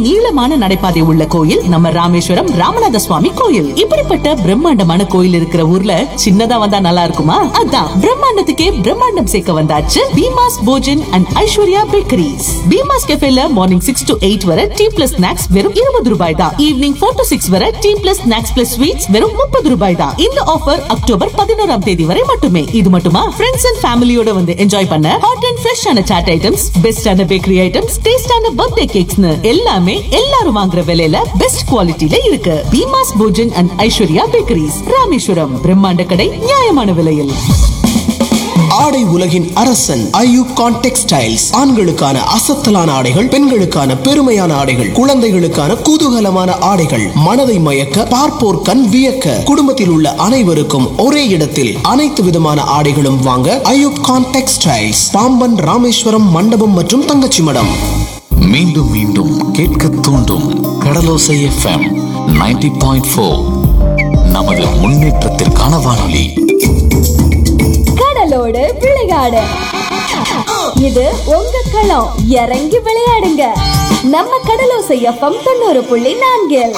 நீளமான நடைபாதை உள்ள கோயில் நம்ம ராமேஸ்வரம் ராமநாத சுவாமி கோயில் இப்படிப்பட்ட பிரம்மாண்டமான கோயில் இருக்கிற ஊர்ல சின்னதா வந்தா நல்லா இருக்குமா அதான் பிரம்மாண்டத்துக்கே பிரம்மாண்டம் சேர்க்க வந்தாச்சு பீமாஸ் போஜன் அண்ட் ஐஸ்வர்யா பேக்கரிஸ் பீமாஸ் கெஃபேல மார்னிங் சிக்ஸ் டு எயிட் வரை டீ பிளஸ் ஸ்நாக்ஸ் வெறும் இருபது ரூபாய் தான் ஈவினிங் ஃபோர் டு சிக்ஸ் வரை tea plus snacks plus sweets வெறும் முப்பது ரூபாய் தான் இந்த ஆஃபர் அக்டோபர் பதினோராம் தேதி வரை மட்டுமே இது மட்டுமா ஃப்ரெண்ட்ஸ் அண்ட் ஃபேமிலியோட வந்து என்ஜாய் பண்ண ஹாட் அண்ட் ஃப்ரெஷ்ஷான சாட் ஐட்டம்ஸ் பெஸ்டான பேக்கரி ஐட்டம்ஸ் டேஸ்டான பர்த்டே கேக்ஸ்னு எல்லாமே எல்லாரும் வாங்குற விலையில பெஸ்ட் குவாலிட்டில இருக்கு பீமாஸ் போஜன் அண்ட் ஐஸ்வர்யா பேக்கரிஸ் ராமேஸ்வரம் பிரம்மாண்ட கடை நியாயமான விலையில் ஆடை உலகின் அரசன் ஐயூகான் டெக்ஸ்டைல்ஸ் ஆண்களுக்கான அசத்தலான ஆடைகள் பெண்களுக்கான பெருமையான ஆடைகள் குழந்தைகளுக்கான குதூகலமான ஆடைகள் மனதை மயக்க பார்ப்போர் கண் வியக்க குடும்பத்தில் உள்ள அனைவருக்கும் ஒரே இடத்தில் அனைத்து விதமான ஆடைகளும் வாங்க ஐயூப்கான் டெக்ஸ்டைல்ஸ் பாம்பன் ராமேஸ்வரம் மண்டபம் மற்றும் தங்கச்சி மடம் மீண்டும் மீண்டும் கேட்க தூண்டும் கடலோசை எஃப்எம் 90.4 பாயிண்ட் ஃபோர் நமது முன்னேற்றத்திற்கான வானொலி கடலோடு விளையாடு இது உங்க களம் இறங்கி விளையாடுங்க நம்ம கடலோசை எஃப்எம் தொண்ணூறு புள்ளி நான்கில்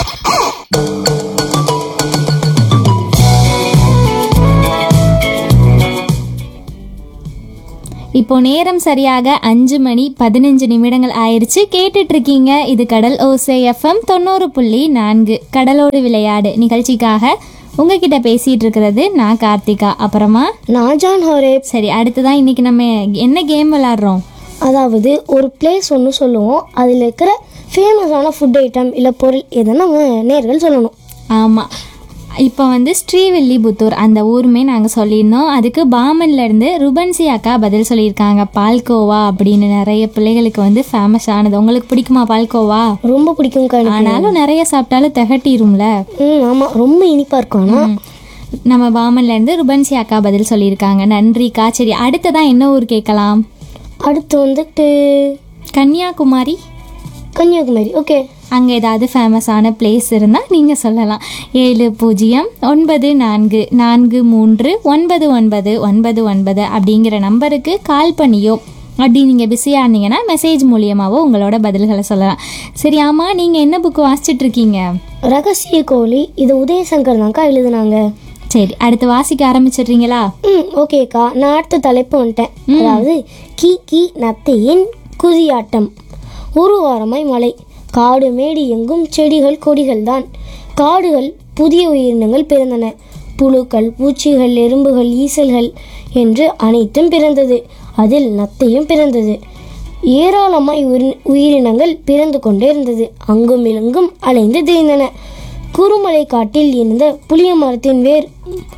இப்போ நேரம் சரியாக அஞ்சு மணி பதினஞ்சு நிமிடங்கள் ஆயிருச்சு கேட்டுட்டு இருக்கீங்க இது கடல் ஓசை எஃப்எம் தொண்ணூறு புள்ளி நான்கு கடலோடு விளையாடு நிகழ்ச்சிக்காக உங்ககிட்ட பேசிட்டு இருக்கிறது நான் கார்த்திகா அப்புறமா நான் ஜான் ஹோரே சரி அடுத்ததான் இன்னைக்கு நம்ம என்ன கேம் விளாடுறோம் அதாவது ஒரு பிளேஸ் ஒன்று சொல்லுவோம் அதில் இருக்கிற ஃபேமஸான ஃபுட் ஐட்டம் இல்லை பொருள் எதுன்னு நம்ம நேர்கள் சொல்லணும் ஆமாம் இப்போ வந்து ஸ்ரீவில்லிபுத்தூர் அந்த ஊருமே நாங்கள் சொல்லியிருந்தோம் அதுக்கு பாமன்ல இருந்து ருபன்சி அக்கா பதில் சொல்லியிருக்காங்க பால்கோவா அப்படின்னு நிறைய பிள்ளைகளுக்கு வந்து ஃபேமஸ் ஆனது உங்களுக்கு பிடிக்குமா பால்கோவா ரொம்ப பிடிக்கும் கா எனக்கு. ஆனாலும் நிறைய சாப்பிட்டாலும் திகட்டிரும்ல ம் ஆமாம் ரொம்ப இனிப்பாக இருக்கும் ஆனால் நம்ம பாமன்ல இருந்து ருபன்சி அக்கா பதில் சொல்லியிருக்காங்க நன்றிக்கா சரி அடுத்ததான் என்ன ஊர் கேட்கலாம் அடுத்து வந்துட்டு கன்னியாகுமரி கன்னியாகுமரி ஓகே அங்கே ஏதாவது ஃபேமஸான பிளேஸ் இருந்தால் நீங்கள் சொல்லலாம் ஏழு பூஜ்ஜியம் ஒன்பது நான்கு நான்கு மூன்று ஒன்பது ஒன்பது ஒன்பது ஒன்பது அப்படிங்கிற நம்பருக்கு கால் பண்ணியோ அப்படி நீங்கள் பிஸியாக இருந்தீங்கன்னா மெசேஜ் மூலியமாகவோ உங்களோட பதில்களை சொல்லலாம் சரி ஆமாம் நீங்கள் என்ன புக்கு வாசிச்சுட்டு இருக்கீங்க ரகசிய கோழி இது உதயசங்கர் தான்க்கா எழுதுனாங்க சரி அடுத்து வாசிக்க ஆரம்பிச்சிடுறீங்களா ம் ஓகேக்கா நான் அடுத்த தலைப்பு வந்துட்டேன் அதாவது கீ கீ நத்தையின் குதியாட்டம் ஒரு வாரமாய் மழை காடு மேடு எங்கும் செடிகள் கொடிகள் தான் காடுகள் புதிய உயிரினங்கள் பிறந்தன புழுக்கள் பூச்சிகள் எறும்புகள் ஈசல்கள் என்று அனைத்தும் பிறந்தது அதில் நத்தையும் பிறந்தது ஏராளமாய் உயிரி- உயிரினங்கள் பிறந்து கொண்டே இருந்தது அங்கும் இங்கும் அலைந்து திரிந்தன குறுமலை காட்டில் இருந்த புளிய மரத்தின் வேர்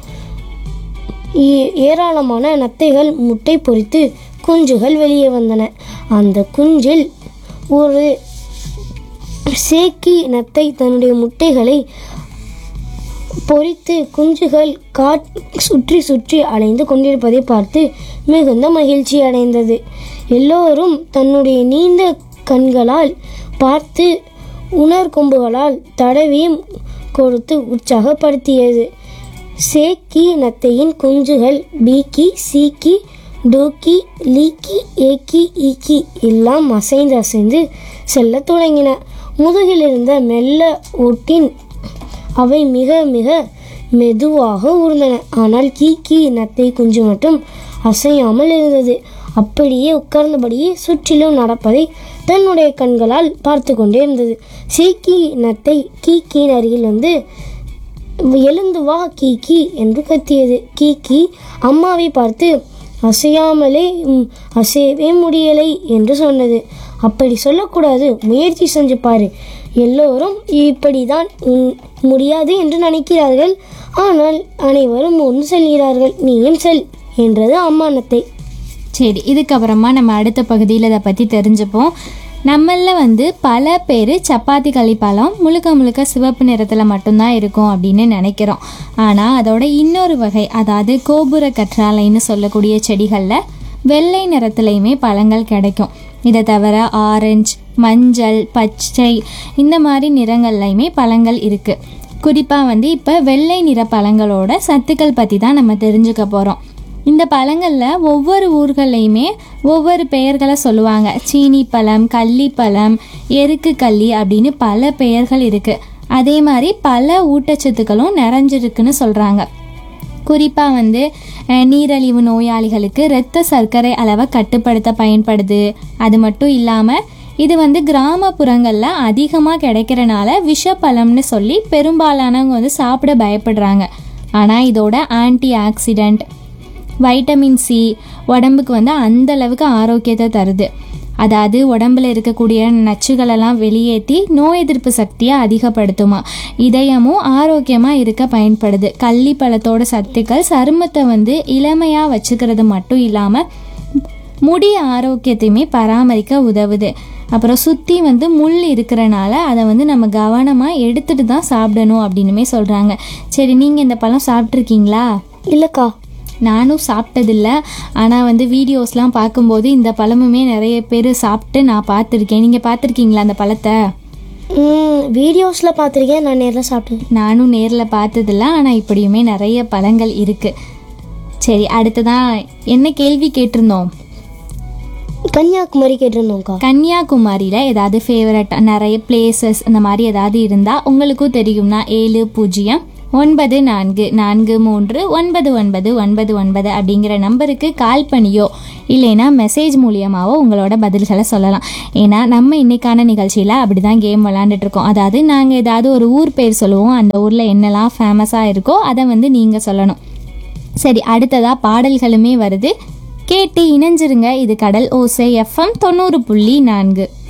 ஏ- ஏராளமான நத்தைகள் முட்டை பொரித்து குஞ்சுகள் வெளியே வந்தன அந்த குஞ்சில் ஒரு சேக்கி நத்தை தன்னுடைய முட்டைகளை பொரித்து குஞ்சுகள் காட் சுற்றி சுற்றி அலைந்து கொண்டிருப்பதை பார்த்து மிகுந்த மகிழ்ச்சி அடைந்தது எல்லோரும் தன்னுடைய நீண்ட கண்களால் பார்த்து உணர்கொம்புகளால் தடவியும் கொடுத்து உற்சாகப்படுத்தியது சேக்கி நத்தையின் குஞ்சுகள் பீக்கி சீக்கி டூக்கி லீக்கி ஏக்கி ஈக்கி எல்லாம் அசைந்து அசைந்து செல்லத் தொடங்கின முதுகில் இருந்த மெல்ல ஒட்டின் அவை மிக மிக மெதுவாக ஊர்ந்தன ஆனால் கீக்கி நத்தை குஞ்சு மட்டும் அசையாமல் இருந்தது அப்படியே உட்கார்ந்தபடியே சுற்றிலும் நடப்பதை தன்னுடைய கண்களால் பார்த்து கொண்டே இருந்தது சீக்கி நத்தை கீக்கியின் அருகில் வந்து எழுந்து வா கீக்கி என்று கத்தியது கீக்கி அம்மாவை பார்த்து அசையாமலே "ம், அசையவே முடியலை என்று சொன்னது அப்படி சொல்லக்கூடாது முயற்சி செஞ்சு பாரு எல்லோரும் இப்படிதான் உம், முடியாது என்று நினைக்கிறார்கள் ஆனால் அனைவரும் ஒன்று செல்கிறார்கள் நீயும் செல் என்றது அம்மா நத்தை சரி இதுக்கப்புறமா நம்ம அடுத்த பகுதியில் இதை பற்றி தெரிஞ்சுப்போம் நம்மள வந்து பல பேர் சப்பாத்தி களிப்பழம் முழுக்க முழுக்க சிவப்பு நிறத்தில் மட்டும்தான் இருக்கும் அப்படின்னு நினைக்கிறோம் ஆனால் அதோட இன்னொரு வகை அதாவது கோபுர கற்றாழைன்னு சொல்லக்கூடிய செடிகளில் வெள்ளை நிறத்துலையுமே பழங்கள் கிடைக்கும் இதை தவிர ஆரஞ்சு மஞ்சள் பச்சை இந்த மாதிரி நிறங்கள்லையுமே பழங்கள் இருக்குது குறிப்பாக வந்து இப்போ வெள்ளை நிற பழங்களோட சத்துக்கள் பற்றி தான் நம்ம தெரிஞ்சுக்க போகிறோம் இந்த பழங்களில் ஒவ்வொரு ஊர்கள்லையுமே ஒவ்வொரு பெயர்களை சொல்லுவாங்க சீனி பழம் கள்ளிப்பழம் எருக்கு கள்ளி அப்படின்னு பல பெயர்கள் இருக்குது அதே மாதிரி பல ஊட்டச்சத்துக்களும் நிறைஞ்சிருக்குன்னு சொல்கிறாங்க குறிப்பாக வந்து அஹ், நீரிழிவு நோயாளிகளுக்கு இரத்த சர்க்கரை அளவை கட்டுப்படுத்த பயன்படுது அது மட்டும் இல்லாமல் இது வந்து கிராமப்புறங்களில் அதிகமாக கிடைக்கிறனால விஷப்பழம்னு சொல்லி பெரும்பாலானவங்க வந்து சாப்பிட பயப்படுறாங்க ஆனால் இதோட ஆன்டி ஆக்சிடெண்ட் வைட்டமின் சி உடம்புக்கு வந்து அந்த அளவுக்கு ஆரோக்கியத்தை தருது அதாவது உடம்புல இருக்கக்கூடிய நச்சுகளெல்லாம் வெளியேற்றி நோய் எதிர்ப்பு சக்தியை அதிகப்படுத்துமா இதயமும் ஆரோக்கியமாக இருக்க பயன்படுது கள்ளி பழத்தோட சத்துக்கள் சருமத்தை வந்து இளமையாக வச்சுக்கிறது மட்டும் இல்லாமல் முடி ஆரோக்கியத்தையுமே பராமரிக்க உதவுது அப்புறம் சுற்றி வந்து முள் இருக்கிறனால அதை வந்து நம்ம கவனமாக எடுத்துட்டு தான் சாப்பிடணும் அப்படின்னுமே சொல்கிறாங்க சரி நீங்கள் இந்த பழம் சாப்பிட்ருக்கீங்களா இல்லைக்கா நானும் சாப்பிட்டதில்ல ஆனால் வந்து வீடியோஸ்லாம் பார்க்கும்போது இந்த பழமுமே நிறைய பேர் சாப்பிட்டு நான் பார்த்துருக்கேன் நீங்கள் பார்த்துருக்கீங்களா அந்த பழத்தை வீடியோஸில் பார்த்துருக்கேன் நான் நேரில் சாப்பிட்டேன் நானும் நேரில் பார்த்ததில்ல ஆனால் இப்படியுமே நிறைய பழங்கள் இருக்குது சரி அடுத்ததான் என்ன கேள்வி கேட்டிருந்தோம் கன்னியாகுமரி கேட்டிருந்தோம்க்கா கன்னியாகுமரியில் ஏதாவது ஃபேவரட் நிறைய பிளேசஸ் அந்த மாதிரி ஏதாவது இருந்தால் உங்களுக்கும் தெரியும்னா ஏழு பூஜ்ஜியம் ஒன்பது நான்கு நான்கு மூன்று ஒன்பது ஒன்பது ஒன்பது ஒன்பது அப்படிங்கிற நம்பருக்கு கால் பண்ணியோ இல்லைன்னா மெசேஜ் மூலியமாவோ உங்களோட பதில்களை சொல்லலாம் ஏன்னா நம்ம இன்னைக்கான நிகழ்ச்சியில் அப்படி தான் கேம் விளாண்டுட்டு இருக்கோம் அதாவது நாங்கள் ஏதாவது ஒரு ஊர் பேர் சொல்லுவோம் அந்த ஊரில் என்னெல்லாம் ஃபேமஸாக இருக்கோ அதை வந்து நீங்கள் சொல்லணும் சரி அடுத்ததா பாடல்களுமே வருது கேட்டு இணைஞ்சிருங்க இது கடல் ஓசை எஃப்எம் தொண்ணூறு புள்ளி நான்கு